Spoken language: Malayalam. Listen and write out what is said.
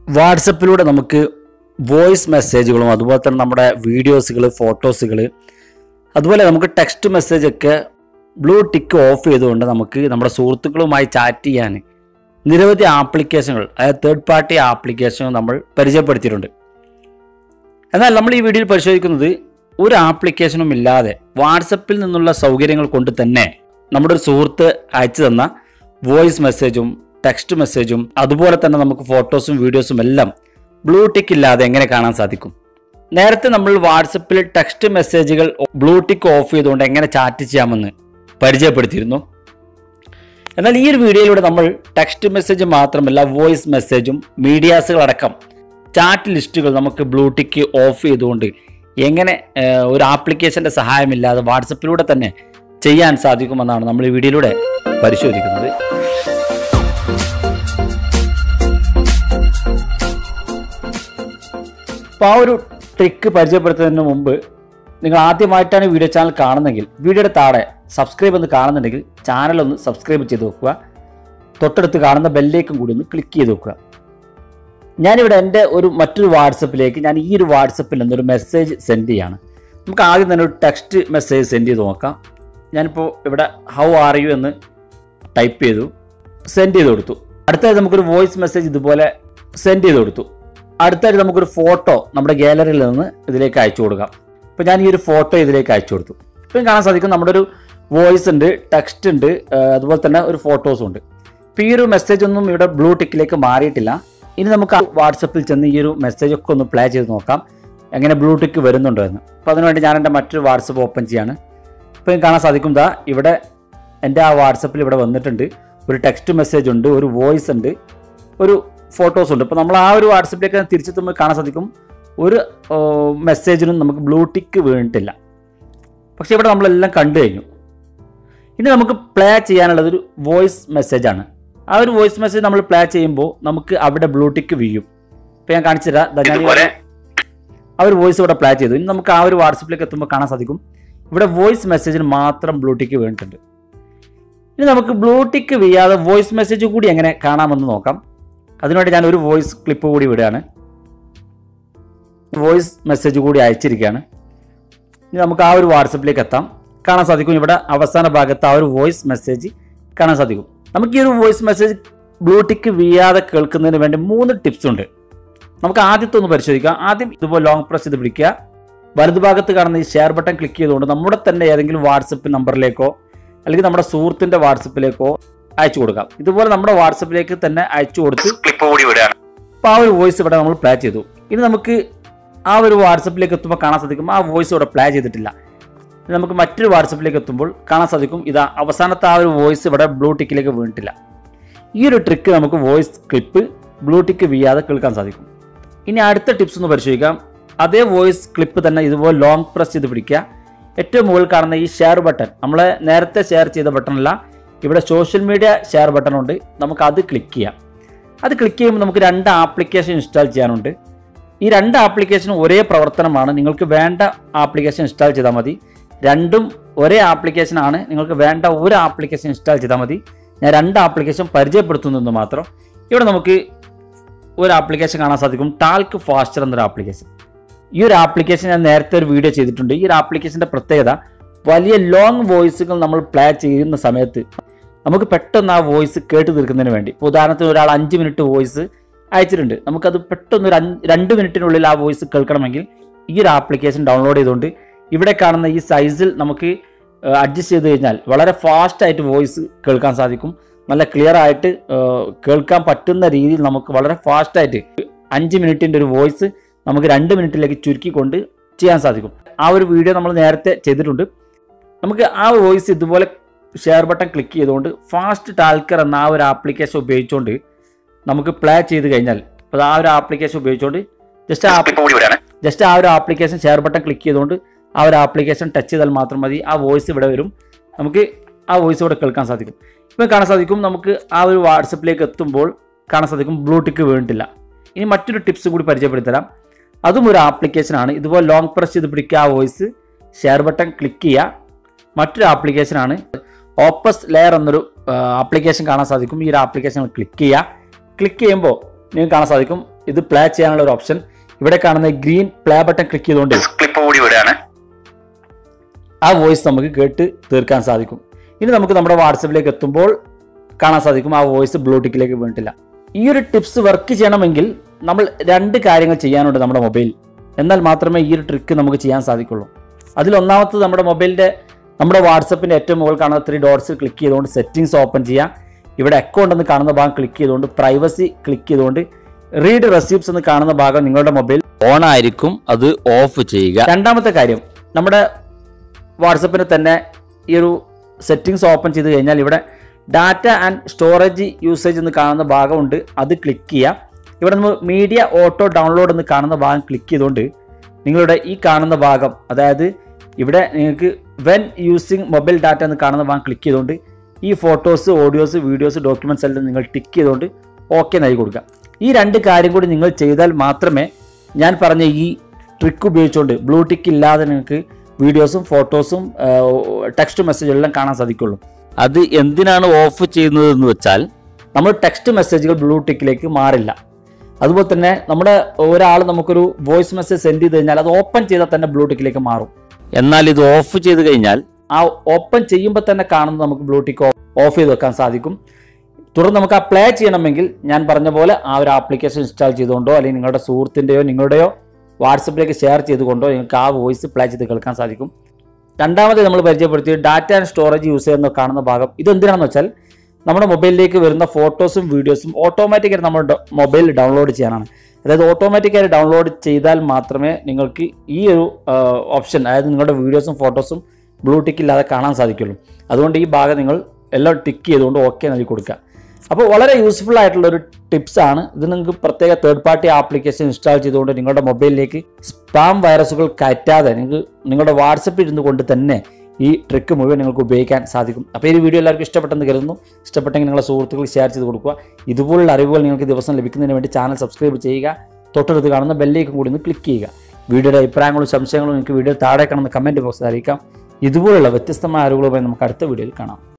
വാട്സപ്പിലൂടെ നമുക്ക് വോയിസ് മെസ്സേജുകളും അതുപോലെ തന്നെ നമ്മുടെ വീഡിയോസുകൾ ഫോട്ടോസുകൾ അതുപോലെ നമുക്ക് ടെക്സ്റ്റ് മെസ്സേജ് ഒക്കെ ബ്ലൂ ടിക്ക് ഓഫ് ചെയ്തുകൊണ്ട് നമുക്ക് നമ്മുടെ സുഹൃത്തുക്കളുമായി ചാറ്റ് ചെയ്യാൻ നിരവധി ആപ്ലിക്കേഷനുകൾ അതായത് തേർഡ് പാർട്ടി ആപ്ലിക്കേഷനുകൾ നമ്മൾ പരിചയപ്പെടുത്തിയിട്ടുണ്ട് എന്നാൽ നമ്മൾ ഈ വീഡിയോയിൽ പരിശോധിക്കുന്നത് ഒരു ആപ്ലിക്കേഷനും ഇല്ലാതെ വാട്സപ്പിൽ നിന്നുള്ള സൗകര്യങ്ങൾ കൊണ്ട് തന്നെ നമ്മുടെ ഒരു സുഹൃത്ത് അയച്ചു തന്ന വോയിസ് മെസ്സേജും ടെക്സ്റ്റ് മെസ്സേജും അതുപോലെ തന്നെ നമുക്ക് ഫോട്ടോസും വീഡിയോസും എല്ലാം ബ്ലൂ ടിക്ക് ഇല്ലാതെ എങ്ങനെ കാണാൻ സാധിക്കും നേരത്തെ നമ്മൾ വാട്സപ്പിൽ ടെക്സ്റ്റ് മെസ്സേജുകൾ ബ്ലൂ ടിക്ക് ഓഫ് ചെയ്തുകൊണ്ട് എങ്ങനെ ചാറ്റ് ചെയ്യാമെന്ന് പരിചയപ്പെടുത്തിയിരുന്നു എന്നാൽ ഈ ഒരു വീഡിയോയിലൂടെ നമ്മൾ ടെക്സ്റ്റ് മെസ്സേജ് മാത്രമല്ല വോയിസ് മെസ്സേജും മീഡിയാസുകളടക്കം ചാറ്റ് ലിസ്റ്റുകൾ നമുക്ക് ബ്ലൂടിക്ക് ഓഫ് ചെയ്തുകൊണ്ട് എങ്ങനെ ഏഹ്, ഒരു ആപ്ലിക്കേഷൻ്റെ സഹായമില്ലാതെ വാട്സപ്പിലൂടെ തന്നെ ചെയ്യാൻ സാധിക്കുമെന്നാണ് നമ്മൾ ഈ വീഡിയോയിലൂടെ പരിശോധിക്കുന്നത് അപ്പോൾ ആ ഒരു ട്രിക്ക് പരിചയപ്പെടുത്തുന്നതിന് മുമ്പ് നിങ്ങൾ ആദ്യമായിട്ടാണ് വീഡിയോ ചാനൽ കാണുന്നതെങ്കിൽ വീഡിയോയുടെ താഴെ സബ്സ്ക്രൈബ് എന്ന് കാണുന്നുണ്ടെങ്കിൽ ചാനൽ ഒന്ന് സബ്സ്ക്രൈബ് ചെയ്ത് വെക്കുക തൊട്ടടുത്ത് കാണുന്ന ബെല്ലേക്കും കൂടി ഒന്ന് ക്ലിക്ക് ചെയ്ത് വെക്കുക ഞാനിവിടെ എൻ്റെ ഒരു മറ്റൊരു വാട്സപ്പിലേക്ക് ഞാൻ ഈ ഒരു വാട്സപ്പിൽ നിന്നൊരു മെസ്സേജ് സെൻഡ് ചെയ്യാണ് നമുക്ക് ആദ്യം തന്നെ ഒരു ടെക്സ്റ്റ് മെസ്സേജ് സെൻഡ് ചെയ്ത് നോക്കാം ഞാനിപ്പോൾ ഇവിടെ ഹൗ ആർ യു എന്ന് ടൈപ്പ് ചെയ്തു സെൻഡ് ചെയ്ത് കൊടുത്തു അടുത്തതായി നമുക്കൊരു വോയിസ് മെസ്സേജ് ഇതുപോലെ സെൻഡ് ചെയ്ത് കൊടുത്തു അടുത്തായിട്ട് നമുക്കൊരു ഫോട്ടോ നമ്മുടെ ഗാലറിയിൽ നിന്ന് ഇതിലേക്ക് അയച്ചു കൊടുക്കാം അപ്പോൾ ഞാൻ ഈ ഒരു ഫോട്ടോ ഇതിലേക്ക് അയച്ചു കൊടുത്തു ഇപ്പം കാണാൻ സാധിക്കും നമ്മുടെ ഒരു വോയിസ് ഉണ്ട് ടെക്സ്റ്റ് ഉണ്ട് ആ, അതുപോലെ തന്നെ ഒരു ഫോട്ടോസും ഉണ്ട് ഇപ്പോൾ ഈ ഒരു മെസ്സേജ് ഒന്നും ഇവിടെ ബ്ലൂ ടിക്കിലേക്ക് മാറിയിട്ടില്ല ഇനി നമുക്ക് വാട്സപ്പിൽ ചെന്ന് ഈ ഒരു മെസ്സേജ് ഒക്കെ ഒന്ന് പ്ലേ ചെയ്ത് നോക്കാം എങ്ങനെ ബ്ലൂ ടിക്ക് വരുന്നുണ്ടോ എന്ന് അപ്പോൾ അതിനുവേണ്ടി ഞാൻ എൻ്റെ മറ്റൊരു വാട്സപ്പ് ഓപ്പൺ ചെയ്യാണ് ഇപ്പോൾ കാണാൻ സാധിക്കും ദാ ഇവിടെ എൻ്റെ ആ വാട്സപ്പിൽ ഇവിടെ വന്നിട്ടുണ്ട് ഒരു ടെക്സ്റ്റ് മെസ്സേജ് ഉണ്ട് ഒരു വോയിസ് ഉണ്ട് ഒരു ഫോട്ടോസ് ഉണ്ട് ഇപ്പോൾ നമ്മൾ ആ ഒരു വാട്സപ്പിലേക്ക് തിരിച്ചെത്തുമ്പോൾ കാണാൻ സാധിക്കും ഒരു മെസ്സേജിനും നമുക്ക് ബ്ലൂ ടിക്ക് വീണിട്ടില്ല പക്ഷേ ഇവിടെ നമ്മളെല്ലാം കണ്ടു കഴിഞ്ഞു ഇനി നമുക്ക് പ്ലേ ചെയ്യാനുള്ളത് ഒരു വോയിസ് മെസ്സേജാണ് ആ ഒരു വോയിസ് മെസ്സേജ് നമ്മൾ പ്ലേ ചെയ്യുമ്പോൾ നമുക്ക് അവിടെ ബ്ലൂ ടിക്ക് വീഴും ഇപ്പോൾ ഞാൻ കാണിച്ചു തരാം ദാ ഞാൻ ഇതുപോലെ ആ ഒരു വോയിസ് ഇവിടെ പ്ലേ ചെയ്തു ഇനി നമുക്ക് ആ ഒരു വാട്സപ്പിലേക്ക് എത്തുമ്പോൾ കാണാൻ സാധിക്കും ഇവിടെ വോയിസ് മെസ്സേജിന് മാത്രം ബ്ലൂ ടിക്ക് വീണിട്ടുണ്ട് ഇനി നമുക്ക് ബ്ലൂ ടിക്ക് വീഴാതെ വോയിസ് മെസ്സേജ് കൂടി എങ്ങനെ കാണാമെന്ന് നോക്കാം അതിനുവേണ്ടി ഞാൻ ഒരു വോയിസ് ക്ലിപ്പ് കൂടി വിടുകയാണ് വോയിസ് മെസ്സേജ് കൂടി അയച്ചിരിക്കുകയാണ് ഇനി നമുക്ക് ആ ഒരു വാട്സപ്പിലേക്ക് എത്താം കാണാൻ സാധിക്കും ഇവിടെ അവസാന ഭാഗത്ത് ആ ഒരു വോയിസ് മെസ്സേജ് കാണാൻ സാധിക്കും നമുക്ക് ഈ ഒരു വോയിസ് മെസ്സേജ് ബ്ലൂടിക്ക് വീഴാതെ കേൾക്കുന്നതിന് വേണ്ടി മൂന്ന് ടിപ്സ് ഉണ്ട് നമുക്ക് ആദ്യത്തെ ഒന്ന് പരിശോധിക്കാം ആദ്യം ഇതുപോലെ ലോങ് പ്രസ് ചെയ്ത് പിടിക്കുക വലതുഭാഗത്ത് കാണുന്ന ഈ ഷെയർ ബട്ടൺ ക്ലിക്ക് ചെയ്തുകൊണ്ട് നമ്മുടെ തന്നെ ഏതെങ്കിലും വാട്സപ്പ് നമ്പറിലേക്കോ അല്ലെങ്കിൽ നമ്മുടെ സുഹൃത്തിൻ്റെ വാട്സപ്പിലേക്കോ അയച്ചു കൊടുക്കാം ഇതുപോലെ നമ്മുടെ വാട്സപ്പിലേക്ക് തന്നെ അയച്ചു കൊടുത്ത് ക്ലിപ്പ് കൂടി വിടുകയാണ് അപ്പോൾ ആ ഒരു വോയിസ് ഇവിടെ നമ്മൾ പ്ലേ ചെയ്തു ഇനി നമുക്ക് ആ ഒരു വാട്സപ്പിലേക്ക് എത്തുമ്പോൾ കാണാൻ സാധിക്കും ആ വോയിസ് ഇവിടെ പ്ലേ ചെയ്തിട്ടില്ല ഇനി നമുക്ക് മറ്റൊരു വാട്സപ്പിലേക്ക് എത്തുമ്പോൾ കാണാൻ സാധിക്കും ഇതാ അവസാനത്തെ ആ ഒരു വോയിസ് ഇവിടെ ബ്ലൂ ടിക്കിലേക്ക് വീണിട്ടില്ല ഈ ഒരു ട്രിക്ക് നമുക്ക് വോയിസ് ക്ലിപ്പ് ബ്ലൂ ടിക്ക് വീഴാതെ കേൾക്കാൻ സാധിക്കും ഇനി അടുത്ത ടിപ്സ് ഒന്ന് പരിശോധിക്കാം അതേ വോയിസ് ക്ലിപ്പ് തന്നെ ഇതുപോലെ ലോങ് പ്രസ് ചെയ്ത് പിടിക്കുക ഏറ്റവും മുകളിൽ കാണുന്ന ഈ ഷെയർ ബട്ടൺ നമ്മൾ നേരത്തെ ഷെയർ ചെയ്ത ബട്ടണല്ല ഇവിടെ സോഷ്യൽ മീഡിയ ഷെയർ ബട്ടൺ ഉണ്ട് നമുക്ക് അത് ക്ലിക്ക് ചെയ്യാം അത് ക്ലിക്ക് ചെയ്യുമ്പോൾ നമുക്ക് രണ്ട് ആപ്ലിക്കേഷൻ ഇൻസ്റ്റാൾ ചെയ്യാനുണ്ട് ഈ രണ്ട് ആപ്ലിക്കേഷനും ഒരേ പ്രവർത്തനമാണ് നിങ്ങൾക്ക് വേണ്ട ആപ്ലിക്കേഷൻ ഇൻസ്റ്റാൾ ചെയ്താൽ മതി രണ്ടും ഒരേ ആപ്ലിക്കേഷനാണ് നിങ്ങൾക്ക് വേണ്ട ഒരു ആപ്ലിക്കേഷൻ ഇൻസ്റ്റാൾ ചെയ്താൽ മതി ഞാൻ രണ്ട് ആപ്ലിക്കേഷൻ പരിചയപ്പെടുത്തുന്നത് മാത്രം ഇവിടെ നമുക്ക് ഒരു ആപ്ലിക്കേഷൻ കാണാൻ സാധിക്കും ടാൽക്ക് ഫാസ്റ്റർ എന്നൊരു ആപ്ലിക്കേഷൻ ഈ ഒരു ആപ്ലിക്കേഷൻ ഞാൻ നേരത്തെ ഒരു വീഡിയോ ചെയ്തിട്ടുണ്ട് ഈ ഒരു ആപ്ലിക്കേഷൻ്റെ പ്രത്യേകത വലിയ ലോങ് വോയിസുകൾ നമ്മൾ പ്ലേ ചെയ്യുന്ന സമയത്ത് നമുക്ക് പെട്ടെന്ന് ആ വോയിസ് കേട്ട് തീർക്കുന്നതിന് വേണ്ടി ഇപ്പോൾ ഉദാഹരണത്തിന് ഒരാൾ അഞ്ച് മിനിറ്റ് വോയിസ് അയച്ചിട്ടുണ്ട് നമുക്കത് പെട്ടെന്ന് ഒരു അഞ്ച് രണ്ട് മിനിറ്റിനുള്ളിൽ ആ വോയിസ് കേൾക്കണമെങ്കിൽ ഈ ഒരു ആപ്ലിക്കേഷൻ ഡൗൺലോഡ് ചെയ്തുകൊണ്ട് ഇവിടെ കാണുന്ന ഈ സൈസിൽ നമുക്ക് അഡ്ജസ്റ്റ് ചെയ്ത് കഴിഞ്ഞാൽ വളരെ ഫാസ്റ്റ് ആയിട്ട് വോയിസ് കേൾക്കാൻ സാധിക്കും നല്ല ക്ലിയർ ആയിട്ട് ഏഹ്, കേൾക്കാൻ പറ്റുന്ന രീതിയിൽ നമുക്ക് വളരെ ഫാസ്റ്റ് ആയിട്ട് അഞ്ച് മിനിറ്റിൻ്റെ ഒരു വോയിസ് നമുക്ക് രണ്ട് മിനിറ്റിലേക്ക് ചുരുക്കിക്കൊണ്ട് ചെയ്യാൻ സാധിക്കും ആ ഒരു വീഡിയോ നമ്മൾ നേരത്തെ ചെയ്തിട്ടുണ്ട് നമുക്ക് ആ വോയിസ് ഇതുപോലെ ഷെയർ ബട്ടൺ ക്ലിക്ക് ചെയ്തുകൊണ്ട് ഫാസ്റ്റ് ടാൽക്കർ എന്ന ആ ഒരു ആപ്ലിക്കേഷൻ ഉപയോഗിച്ചുകൊണ്ട് നമുക്ക് പ്ലേ ചെയ്ത് കഴിഞ്ഞാൽ അപ്പോൾ ആ ഒരു ആപ്ലിക്കേഷൻ ഉപയോഗിച്ചുകൊണ്ട് ജസ്റ്റ് ആ ക്ലിപ്പ് കൂടി വിടുകയാണ് ജസ്റ്റ് ആ ഒരു ആപ്ലിക്കേഷൻ ഷെയർ ബട്ടൺ ക്ലിക്ക് ചെയ്തുകൊണ്ട് ആ ഒരു ആപ്ലിക്കേഷൻ ടച്ച് ചെയ്താൽ മാത്രം മതി ആ വോയിസ് ഇവിടെ വരും നമുക്ക് ആ വോയിസ് ഇവിടെ കേൾക്കാൻ സാധിക്കും ഇപ്പോൾ കാണാൻ സാധിക്കും നമുക്ക് ആ ഒരു വാട്സപ്പിലേക്ക് എത്തുമ്പോൾ കാണാൻ സാധിക്കും ബ്ലൂടിക്ക് വീണിട്ടില്ല ഇനി മറ്റൊരു ടിപ്സ് കൂടി പരിചയപ്പെടുത്തരാം അതും ഒരു ആപ്ലിക്കേഷനാണ് ഇതുപോലെ ലോങ് പ്രസ് ചെയ്ത് പിടിക്കുക ആ വോയിസ് ഷെയർ ബട്ടൺ ക്ലിക്ക് ചെയ്യുക മറ്റൊരു ആപ്ലിക്കേഷനാണ് ഓപ്പസ് ലെയർ എന്നൊരു ആപ്ലിക്കേഷൻ കാണാൻ സാധിക്കും ഈ ഒരു ആപ്ലിക്കേഷൻ ക്ലിക്ക് ചെയ്യുക ക്ലിക്ക് ചെയ്യുമ്പോൾ നിങ്ങൾക്ക് കാണാൻ സാധിക്കും ഇത് പ്ലേ ചെയ്യാനുള്ള ഒരു ഓപ്ഷൻ ഇവിടെ കാണുന്ന ഗ്രീൻ പ്ലേ ബട്ടൺ ക്ലിക്ക് ചെയ്തുകൊണ്ട് ക്ലിപ്പ് കൂടി വിടുകയാണ് ആ വോയിസ് നമുക്ക് കേട്ട് തീർക്കാൻ സാധിക്കും ഇനി നമുക്ക് നമ്മുടെ വാട്സപ്പിലേക്ക് എത്തുമ്പോൾ കാണാൻ സാധിക്കും ആ വോയിസ് ബ്ലൂടൂത്തിലേക്ക് വീണിട്ടില്ല ഈ ഒരു ടിപ്സ് വർക്ക് ചെയ്യണമെങ്കിൽ നമ്മൾ രണ്ട് കാര്യങ്ങൾ ചെയ്യാനുണ്ട് നമ്മുടെ മൊബൈൽ എന്നാൽ മാത്രമേ ഈ ഒരു ട്രിക്ക് നമുക്ക് ചെയ്യാൻ സാധിക്കുള്ളൂ അതിൽ ഒന്നാമത്തത് നമ്മുടെ മൊബൈലിൻ്റെ നമ്മുടെ വാട്സപ്പിൻ്റെ ഏറ്റവും മുകളിൽ കാണുന്ന ത്രീ ഡോട്ട്സ് ക്ലിക്ക് ചെയ്തുകൊണ്ട് സെറ്റിംഗ്സ് ഓപ്പൺ ചെയ്യാം ഇവിടെ അക്കൗണ്ട് എന്ന് കാണുന്ന ഭാഗം ക്ലിക്ക് ചെയ്തുകൊണ്ട് പ്രൈവസി ക്ലിക്ക് ചെയ്തുകൊണ്ട് റീഡ് റെസിപ്റ്റ്സ് എന്ന് കാണുന്ന ഭാഗം നിങ്ങളുടെ മൊബൈൽ ഓൺ ആയിരിക്കും അത് ഓഫ് ചെയ്യുക രണ്ടാമത്തെ കാര്യം നമ്മുടെ വാട്സപ്പിന് തന്നെ ഈ ഒരു സെറ്റിങ്സ് ഓപ്പൺ ചെയ്ത് കഴിഞ്ഞാൽ ഇവിടെ ഡാറ്റ ആൻഡ് സ്റ്റോറേജ് യൂസേജ് എന്ന് കാണുന്ന ഭാഗമുണ്ട് അത് ക്ലിക്ക് ചെയ്യുക ഇവിടെ നമ്മൾ മീഡിയ ഓട്ടോ ഡൗൺലോഡ് എന്ന് കാണുന്ന ഭാഗം ക്ലിക്ക് ചെയ്തുകൊണ്ട് നിങ്ങളുടെ ഈ കാണുന്ന ഭാഗം അതായത് ഇവിടെ നിങ്ങൾക്ക് വെൻ യൂസിങ് മൊബൈൽ ഡാറ്റ എന്ന് കാണുന്ന ഭാഗം ക്ലിക്ക് ചെയ്തുകൊണ്ട് ഈ ഫോട്ടോസ് ഓഡിയോസ് വീഡിയോസ് ഡോക്യുമെൻറ്റ്സ് എല്ലാം നിങ്ങൾ ടിക്ക് ചെയ്തുകൊണ്ട് ഓക്കെ നൽകി കൊടുക്കുക ഈ രണ്ട് കാര്യം കൂടി നിങ്ങൾ ചെയ്താൽ മാത്രമേ ഞാൻ പറഞ്ഞ ഈ ട്രിക്ക് ഉപയോഗിച്ചുകൊണ്ട് ബ്ലൂ ടിക്ക് ഇല്ലാതെ നിങ്ങൾക്ക് വീഡിയോസും ഫോട്ടോസും ടെക്സ്റ്റ് മെസ്സേജും എല്ലാം കാണാൻ സാധിക്കുള്ളൂ അത് എന്തിനാണ് ഓഫ് ചെയ്യുന്നത് എന്ന് വെച്ചാൽ നമ്മൾ ടെക്സ്റ്റ് മെസ്സേജുകൾ ബ്ലൂ ടിക്കിലേക്ക് മാറില്ല അതുപോലെ തന്നെ നമ്മുടെ ഒരാൾ നമുക്കൊരു വോയിസ് മെസ്സേജ് സെൻഡ് ചെയ്ത് കഴിഞ്ഞാൽ അത് ഓപ്പൺ ചെയ്താൽ തന്നെ ബ്ലൂ ടിക്കിലേക്ക് മാറും എന്നാൽ ഇത് ഓഫ് ചെയ്ത് കഴിഞ്ഞാൽ ആ ഓപ്പൺ ചെയ്യുമ്പോൾ തന്നെ കാണുന്നത് നമുക്ക് ബ്ലൂ ടിക്ക് ഓഫ് ചെയ്ത് വെക്കാൻ സാധിക്കും തുടർന്ന് നമുക്ക് അപ്ലൈ ചെയ്യണമെങ്കിൽ ഞാൻ പറഞ്ഞ പോലെ ആ ഒരു ആപ്ലിക്കേഷൻ ഇൻസ്റ്റാൾ ചെയ്തുകൊണ്ടോ അല്ലെങ്കിൽ നിങ്ങളുടെ സുഹൃത്തിൻ്റെയോ നിങ്ങളുടെയോ വാട്സപ്പിലേക്ക് ഷെയർ ചെയ്തുകൊണ്ടോ നിങ്ങൾക്ക് ആ വോയിസ് പ്ലേ ചെയ്ത് കേൾക്കാൻ സാധിക്കും രണ്ടാമത് നമ്മൾ പരിചയപ്പെടുത്തിയ ഡാറ്റ ആൻഡ് സ്റ്റോറേജ് യൂസ് ചെയ്യുന്ന കാണുന്ന ഭാഗം ഇത് എന്തിനാണെന്ന് വെച്ചാൽ നമ്മുടെ മൊബൈലിലേക്ക് വരുന്ന ഫോട്ടോസും വീഡിയോസും ഓട്ടോമാറ്റിക്കായിട്ട് നമ്മുടെ മൊബൈലിൽ ഡൗൺലോഡ് ചെയ്യാനാണ് അതായത് ഓട്ടോമാറ്റിക്കായി ഡൗൺലോഡ് ചെയ്താൽ മാത്രമേ നിങ്ങൾക്ക് ഈ ഒരു ഓപ്ഷൻ അതായത് നിങ്ങളുടെ വീഡിയോസും ഫോട്ടോസും ബ്ലൂ ടിക്ക് ഇല്ലാതെ കാണാൻ സാധിക്കുള്ളൂ അതുകൊണ്ട് ഈ ഭാഗം നിങ്ങൾ എല്ലാം ടിക്ക് ചെയ്തുകൊണ്ട് ഓക്കെ നൽകി കൊടുക്കുക അപ്പോൾ വളരെ യൂസ്ഫുൾ ആയിട്ടുള്ള ഒരു ടിപ്സ് ആണ് ഇത് നിങ്ങൾക്ക് പ്രത്യേക തേർഡ് പാർട്ടി ആപ്ലിക്കേഷൻ ഇൻസ്റ്റാൾ ചെയ്തുകൊണ്ട് നിങ്ങളുടെ മൊബൈലിലേക്ക് സ്പാം വൈറസുകൾ കയറ്റാതെ നിങ്ങൾക്ക് നിങ്ങളുടെ വാട്സപ്പിൽ ഇരുന്ന് കൊണ്ട് തന്നെ ഈ ട്രിക്ക് മുഴുവൻ നിങ്ങൾക്ക് ഉപയോഗിക്കാൻ സാധിക്കും അപ്പോൾ ഈ വീഡിയോ എല്ലാവർക്കും ഇഷ്ടപ്പെട്ടെന്ന് കരുതുന്നു ഇഷ്ടപ്പെട്ടെങ്കിൽ നിങ്ങളുടെ സുഹൃത്തുക്കൾ ഷെയർ ചെയ്ത് കൊടുക്കുക ഇതുപോലുള്ള അറിവുകൾ നിങ്ങൾക്ക് ദിവസം ലഭിക്കുന്നതിന് വേണ്ടി ചാനൽ സബ്സ്ക്രൈബ് ചെയ്യുക തൊട്ടടുത്ത് കാണുന്ന ബെല്ലേക്കും കൂടി ഒന്ന് ക്ലിക്ക് ചെയ്യുക വീഡിയോയുടെ അഭിപ്രായങ്ങളും സംശയങ്ങളും നിങ്ങൾക്ക് വീഡിയോ താഴെ കാണുന്ന കമൻറ്റ് ബോക്സിൽ അറിയിക്കാം ഇതുപോലുള്ള വ്യത്യസ്തമായ അറിവുകളുമായി നമുക്ക് അടുത്ത വീഡിയോയിൽ കാണാം